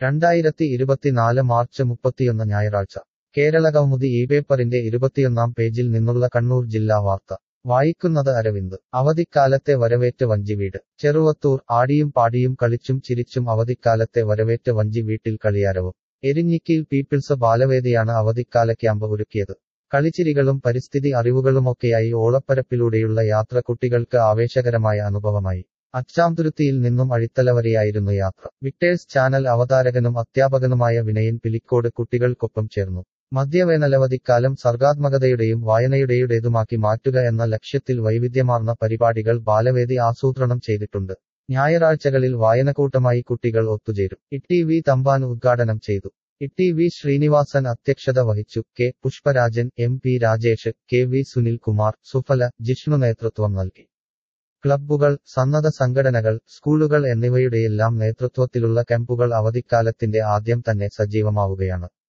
രണ്ടായിരത്തി ഇരുപത്തിനാല് മാർച്ച് മുപ്പത്തിയൊന്ന് ഞായറാഴ്ച കേരള കൗമുദി ഈ പേപ്പറിന്റെ ഇരുപത്തിയൊന്നാം പേജിൽ നിന്നുള്ള കണ്ണൂർ ജില്ലാ വാർത്ത വായിക്കുന്നത് അരവിന്ദ് അവധിക്കാലത്തെ വരവേറ്റ് വഞ്ചി വീട് ചെറുവത്തൂർ ആടിയും പാടിയും കളിച്ചും ചിരിച്ചും അവധിക്കാലത്തെ വരവേറ്റ് വഞ്ചി വീട്ടിൽ കളിയാരവും എരിഞ്ഞിക്കിയിൽ പീപ്പിൾസ് ബാലവേദിയാണ് അവധിക്കാല ക്യാമ്പ് ഒരുക്കിയത് കളിച്ചിരികളും പരിസ്ഥിതി അറിവുകളുമൊക്കെയായി ഓളപ്പരപ്പിലൂടെയുള്ള യാത്ര കുട്ടികൾക്ക് ആവേശകരമായ അനുഭവമായി അച്ചാംതുരുത്തിയിൽ നിന്നും അഴിത്തല വരെയായിരുന്നു യാത്ര വിക്ടേഴ്സ് ചാനൽ അവതാരകനും അധ്യാപകനുമായ വിനയൻ പിലിക്കോട് കുട്ടികൾക്കൊപ്പം ചേർന്നു മധ്യവേനലവധിക്കാലം സർഗാത്മകതയുടെയും വായനയുടെയുടേതുമാക്കി മാറ്റുക എന്ന ലക്ഷ്യത്തിൽ വൈവിധ്യമാർന്ന പരിപാടികൾ ബാലവേദി ആസൂത്രണം ചെയ്തിട്ടുണ്ട് ഞായറാഴ്ചകളിൽ വായനക്കൂട്ടമായി കുട്ടികൾ ഒത്തുചേരും ഇ വി തമ്പാൻ ഉദ്ഘാടനം ചെയ്തു ഇ വി ശ്രീനിവാസൻ അധ്യക്ഷത വഹിച്ചു K Pushparajan M P Rajesh K V Sunil Kumar Suphala Jishnu നേതൃത്വം നൽകി ക്ലബ്ബുകൾ സന്നദ്ധ സംഘടനകൾ സ്കൂളുകൾ എന്നിവയുടെയെല്ലാം നേതൃത്വത്തിലുള്ള ക്യാമ്പുകൾ അവധിക്കാലത്തിന്റെ ആദ്യം തന്നെ സജീവമാവുകയാണ്